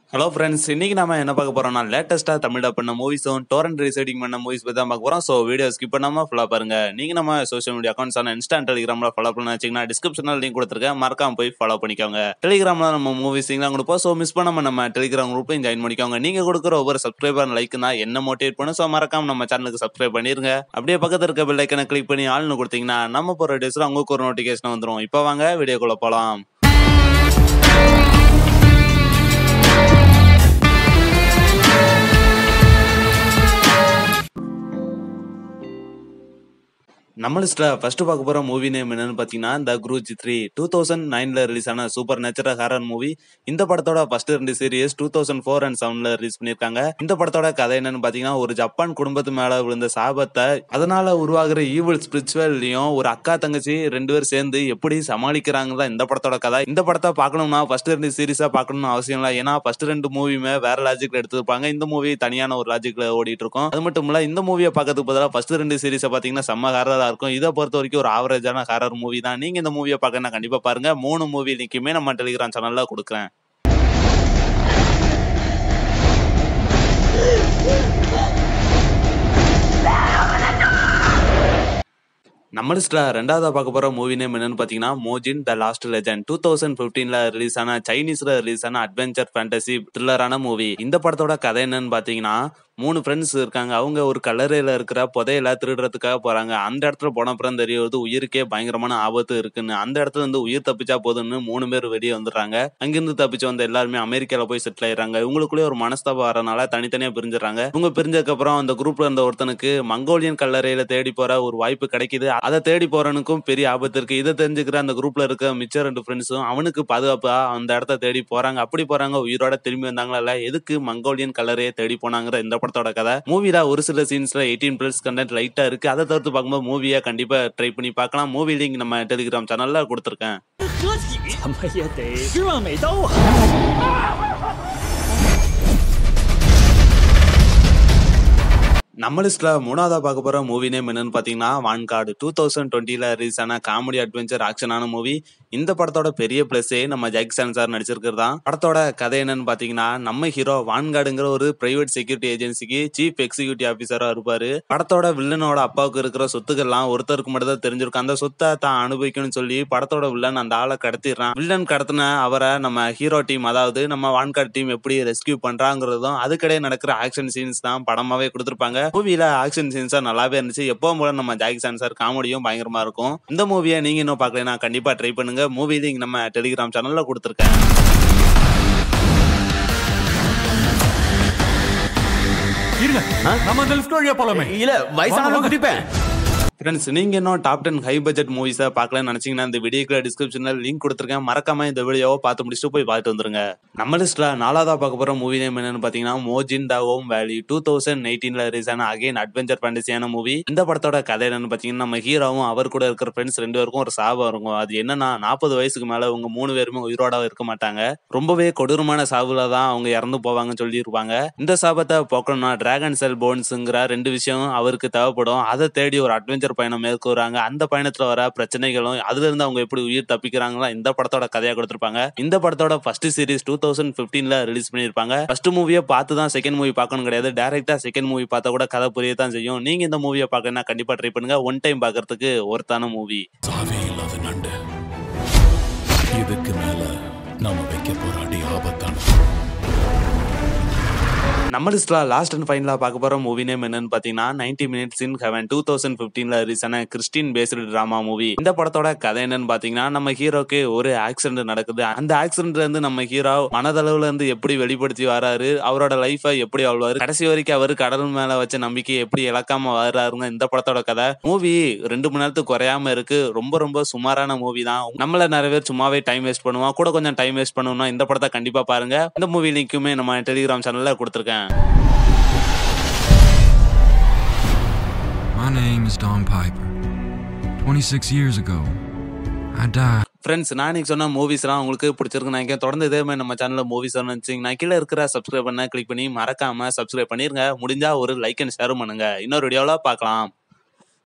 Hello friends இன்னைக்கு நாம என்ன பார்க்க போறோம்னா லேட்டஸ்டா தமிழ்ல பண்ண மூவிஸும் டோரண்ட் ரீசைடிங் பண்ண மூவிஸ் பத்தி தான் பார்க்க போறோம் ஸோ வீடியோ ஸ்கிப் பண்ணாம ஃபுல்லா பாருங்க நீங்க நம்ம சோஷியல் மீடியா அக்கௌண்ட்ஸ் ஆன இன்ஸ்டா டெலிகிராம்ல ஃபாலோ பண்ண வச்சீங்கன்னா டிஸ்கிரிப்ஷன்ல லிங்க் கொடுத்துருக்கேன் மறக்காம போய் ஃபாலோ பண்ணிக்கோங்க டெலிகிராம்ல நம்ம மூவிஸ் தான் கொடுப்போம் ஸோ மிஸ் பண்ணாம நம்ம டெலிகிராம் குரூப்லையும் ஜாயின் பண்ணிக்கோங்க நீங்க கொடுக்குற ஒவ்வொரு சப்ஸ்கிரைபர் லைக் தான் என்ன மோட்டிவேட் பண்ணும் ஸோ மறக்காம நம்ம சேனலுக்கு சப்ஸ்கிரைப் பண்ணிருங்க அப்படியே பக்கத்துல இருக்க பெல் ஐக்கனை கிளிக் பண்ணி ஆள்னு கொடுத்தீங்கன்னா நம்ம போற டேஸ்ல உங்களுக்கு ஒரு நோட்டிஃபிகேஷன் வந்துரும் இப்போ வாங்க வீடியோக்குள்ள போலாம் நம்ம லிஸ்ட்ல ஃபர்ஸ்ட் பார்க்க போற மூவி நேம் என்னன்னு பாத்தீங்கன்னா the Grudge three two thousand நைன்ல ரிலீஸ் ஆன சூப்பர் நேச்சுரல் ஹாரர் மூவி இந்த படத்தோட ஃபர்ஸ்ட் ரெண்டு series two thousand four and செவன்ல ரிலீஸ் பண்ணிருக்காங்க இந்த படத்தோட கதை என்னன்னு பாத்தீங்கன்னா ஒரு ஜப்பான் குடும்பத்து மேல விழுந்த சாபத்தை அதனால உருவாகிற ஈவில் ஸ்பிரிச்சுவல்லையும் ஒரு அக்கா தங்கச்சி ரெண்டு பேரும் சேர்ந்து எப்படி சமாளிக்கிறாங்க இந்த படத்தோட கதை இந்த படத்தை பார்க்கணும்னா ஃபர்ஸ்ட் ரெண்டு சீரிஸா பார்க்கணும்னு அவசியம் இல்லை ஏன்னா ஃபர்ஸ்ட் ரெண்டு மூவியுமே வேற லாஜிக்ல எடுத்திருப்பாங்க இந்த மூவி தனியான ஒரு லாஜிக்ல ஓடிட்டு இருக்கும் அது மட்டும் இல்ல இந்த மூவியை பார்க்கறதுக்கு பதிலாக ஃபர்ஸ்ட் ரெண்டு சீரிஸை பாத்தீங்கன்னா செம்ம ஹாரரா இருக்கும் இதை பொறுத்த வரைக்கும் ஒரு ஆவரேஜான ஹாரர் மூவி தான் நீங்க இந்த மூவியை பார்க்கணும் கண்டிப்பா பாருங்க மூணு மூவி லிங்க்குமே நம்ம டெலிகிராம் சேனல்ல கொடுக்குறேன் நம்ம லிஸ்ட்ல ரெண்டாவதா பார்க்க போற மூவி நேம் என்னன்னு பாத்தீங்கன்னா Mojin the lost legend two thousand பிப்டீன்ல ரிலீஸ் ஆன சைனீஸ்ல ரிலீஸ் ஆன அட்வென்ச்சர் ஃபேண்டசி த்ரில்லரான மூவி இந்த படத்தோட கதை என்னன்னு பாத்தீங்கன்னா மூணு ஃப்ரெண்ட்ஸ் இருக்காங்க அவங்க ஒரு கல்லறையில இருக்கிற புதையல திருடுறதுக்காக போறாங்க அந்த இடத்துல போன அப்புறம் தெரிய வருது உயிருக்கே பயங்கரமான ஆபத்து இருக்குன்னு அந்த இடத்துல இருந்து உயிர் தப்பிச்சா போதும்னு மூணு பேர் வெளியே வந்துடுறாங்க அங்கிருந்து தப்பிச்சு வந்த எல்லாருமே அமெரிக்கால போய் செட்டில் ஆயிடுறாங்க இவங்களுக்குள்ளே ஒரு மனஸ்தாபம் வரனால தனித்தனியா பிரிஞ்சிடறாங்க இவங்க பிரிஞ்சதுக்கு அப்புறம் அந்த குரூப்ல இருந்த ஒருத்தனுக்கு மங்கோலியன் கல்லறையில தேடி போற ஒரு வாய்ப்பு கிடைக்குது அதை தேடி போறனுக்கும் பெரிய ஆபத்து இருக்கு இதை தெரிஞ்சுக்கிற அந்த குரூப்ல இருக்க மிச்ச ரெண்டு ஃப்ரெண்ட்ஸும் அவனுக்கு பாதுகாப்பா அந்த இடத்த தேடி போறாங்க அப்படி போறாங்க உயிரோட திரும்பி வந்தாங்களா இல்ல எதுக்கு மங்கோலியன் கல்லறையை தேடி போனாங்கிற இந்த படத்தோட கதை மூவில ஒரு சில சீன்ஸ்ல எயிட்டீன் பிளஸ் கண்டென்ட் லைட்டா இருக்கு அதை தவிர்த்து பார்க்கும்போது மூவியை கண்டிப்பா ட்ரை பண்ணி பார்க்கலாம் மூவி லிங்க் நம்ம டெலிகிராம் சேனல்ல கொடுத்துருக்கேன் 合体，怎么也得十万美刀啊！ நம்ம லிஸ்ட்ல மூணாவதா பார்க்க போற மூவி நேம் என்னன்னு பாத்தீங்கன்னா வான்காடு டூ தௌசண்ட் டுவெண்ட்டில ரிலீஸ் ஆன காமெடி அட்வென்ச்சர் ஆக்ஷனான மூவி இந்த படத்தோட பெரிய பிளஸே நம்ம ஜாக்சன் சார் நடிச்சிருக்கிறது தான் படத்தோட கதை என்னன்னு பாத்தீங்கன்னா நம்ம ஹீரோ வான்காடுங்கிற ஒரு பிரைவேட் செக்யூரிட்டி ஏஜென்சிக்கு சீஃப் எக்ஸிக்யூட்டிவ் ஆபீசரா இருப்பாரு படத்தோட வில்லனோட அப்பாவுக்கு இருக்கிற சொத்துக்கள்லாம் ஒருத்தருக்கு மட்டும் தான் தெரிஞ்சிருக்கும் அந்த சொத்தை தான் அனுபவிக்கணும்னு சொல்லி படத்தோட வில்லன் அந்த ஆளை கடத்திடுறான் வில்லன் கடத்தின அவரை நம்ம ஹீரோ டீம் அதாவது நம்ம வான்காடு டீம் எப்படி ரெஸ்கியூ பண்றாங்கிறதும் அதுக்கிடையே நடக்கிற ஆக்ஷன் சீன்ஸ் தான் படமாவே கொடுத்திருப்பாங்க மூவில ஆக்ஷன் சீன்ஸா நல்லாவே இருந்துச்சு எப்பவும் போல நம்ம ஜாக்சன் சார் காமெடியும் பயங்கரமா இருக்கும் இந்த மூவியை நீங்க இன்னும் பார்க்கலனா கண்டிப்பா ட்ரை பண்ணுங்க மூவி லிங்க் நம்ம டெலிகிராம் சேனல்ல கொடுத்துருக்கேன் இருங்க நம்ம அந்த லிஃப்ட் வழியா போலாமே இல்ல வயசானவங்க வாங்க. குடிப்பேன் ஃப்ரெண்ட்ஸ் நீங்க இன்னும் டாப் டென் ஹை பட்ஜெட் மூவிஸை பார்க்கலன்னு நினைச்சீங்கன்னா இந்த வீடியோக்கு டிஸ்கிரிப்ஷன்ல லிங்க் கொடுத்துருக்கேன் மறக்காம இந்த வீடியோவை பார்த்து முடிச்சுட்டு போய் பார்த்துட்டு வந்துருங்க நம்ம லிஸ்ட்ல நாலாவதா பார்க்க போற மூவி நேம் என்னன்னு பாத்தீங்கன்னா Mojin the worm valley two thousand எயிட்டீன்ல ரிலீஸ் ஆன அகைன் அட்வென்ச்சர் ஃபேண்டசியான மூவி இந்த படத்தோட கதை என்னன்னு பாத்தீங்கன்னா நம்ம ஹீரோவும் அவர் கூட இருக்கிற ஃப்ரெண்ட்ஸ் ரெண்டு பேருக்கும் ஒரு சாபம் இருக்கும் அது என்னன்னா நாற்பது வயசுக்கு மேல அவங்க மூணு பேருமே உயிரோட இருக்க மாட்டாங்க ரொம்பவே கொடூரமான சாவுல தான் அவங்க இறந்து போவாங்கன்னு சொல்லியிருப்பாங்க இந்த சாபத்தை போக்கணும்னா டிராகன் செல் போன்ஸுங்கிற ரெண்டு விஷயம் அவருக்கு தேவைப்படும் அதை தேடி ஒரு அட்வென்ச்சர் பயணம் மேற்கொள்றாங்க அந்த பயணத்துல வர பிரச்சனைகளும் அதுல இருந்து அவங்க எப்படி உயிர் தப்பிக்கிறாங்களா இந்த படத்தோட கதையா கொடுத்திருப்பாங்க இந்த படத்தோட ஃபர்ஸ்ட் சீரிஸ் டூ தௌசண்ட் பிப்டீன்ல ரிலீஸ் பண்ணிருப்பாங்க ஃபர்ஸ்ட் மூவியை பார்த்து தான் செகண்ட் மூவி பார்க்கணும் கிடையாது டேரக்டா செகண்ட் மூவி பார்த்தா கூட கதை புரிய தான் செய்யும் நீங்க இந்த மூவியை பார்க்கணும்னா கண்டிப்பா ட்ரை பண்ணுங்க ஒன் டைம் பார்க்கறதுக்கு ஒருத்தான மூவி சாவே இல்லாத நண்டு இதுக்கு மேல நாம வைக்க போற அடி ஆபத்தானது நம்ம லிஸ்ட்ல லாஸ்ட் அண்ட் ஃபைனலா பார்க்க போற மூவி நேம் என்னன்னு பாத்தீங்கன்னா ninety minutes in heaven two thousand பிப்டீன்ல ரிலீஸ் ஆன கிறிஸ்டின் பேஸ்டு டிராமா மூவி இந்த படத்தோட கதை என்னன்னு பாத்தீங்கன்னா நம்ம ஹீரோக்கு ஒரு ஆக்சிடென்ட் நடக்குது அந்த ஆக்சிடென்ட்ல இருந்து நம்ம ஹீரோ மனதளவுல இருந்து எப்படி வெளிப்படுத்தி வராரு அவரோட லைஃபை எப்படி வாழ்வாரு கடைசி வரைக்கும் அவர் கடல் மேல வச்ச நம்பிக்கை எப்படி இழக்காம வர்றாருங்க இந்த படத்தோட கதை மூவி ரெண்டு மணி நேரத்துக்கு குறையாம இருக்கு ரொம்ப ரொம்ப சுமாரான மூவி தான் நம்மள நிறைய பேர் சும்மாவே டைம் வேஸ்ட் பண்ணுவோம் கூட கொஞ்சம் டைம் வேஸ்ட் பண்ணணும்னா இந்த படத்தை கண்டிப்பா பாருங்க இந்த மூவி லிங்க்குமே நம்ம டெலிகிராம் சேனல்ல கொடுத்துருக்கேன் My name is Don Piper. 26 years ago, I died. Friends நான் இன்னைக்கு சொன்ன மூவிஸ்லாம் உங்களுக்கு பிடிச்சிருக்கு நினைக்கிறேன் தொடர்ந்து இதே மாதிரி நம்ம சேனல்ல மூவிஸ் நினைச்சிங்கன்னா கீழே இருக்கிற சப்ஸ்கிரைப் பண்ண கிளிக் பண்ணி மறக்காம சப்ஸ்கிரைப் பண்ணிருங்க முடிஞ்சா ஒரு லைக் அண்ட் ஷேர் பண்ணுங்க இன்னொரு வீடியோவில் பார்க்கலாம்